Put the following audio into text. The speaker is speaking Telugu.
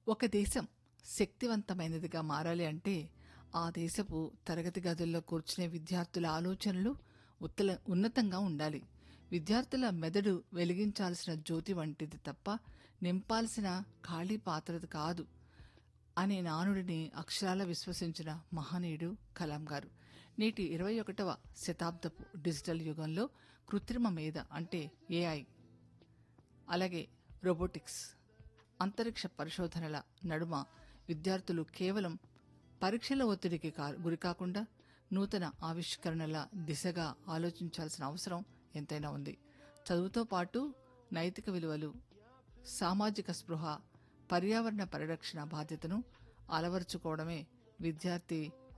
ఒక దేశం శక్తివంతమైనదిగా మారాలి అంటే ఆ దేశపు తరగతి గదుల్లో కూర్చునే విద్యార్థుల ఆలోచనలు ఉత్తల ఉన్నతంగా ఉండాలి విద్యార్థుల మెదడు వెలిగించాల్సిన జ్యోతి వంటిది తప్ప నింపాల్సిన ఖాళీ పాత్రది కాదు అనే నానుడిని అక్షరాల విశ్వసించిన మహనీయుడు కలాం గారు నేటి ఇరవై ఒకటవ శతాబ్దపు డిజిటల్ యుగంలో కృత్రిమ మేధ అంటే ఏఐ అలాగే రోబోటిక్స్ అంతరిక్ష పరిశోధనల నడుమ విద్యార్థులు కేవలం పరీక్షల ఒత్తిడికి కా- గురికాకుండా నూతన ఆవిష్కరణల దిశగా ఆలోచించాల్సిన అవసరం ఎంతైనా ఉంది చదువుతో పాటు నైతిక విలువలు సామాజిక స్పృహ పర్యావరణ పరిరక్షణ బాధ్యతను అలవర్చుకోవడమే విద్యార్థి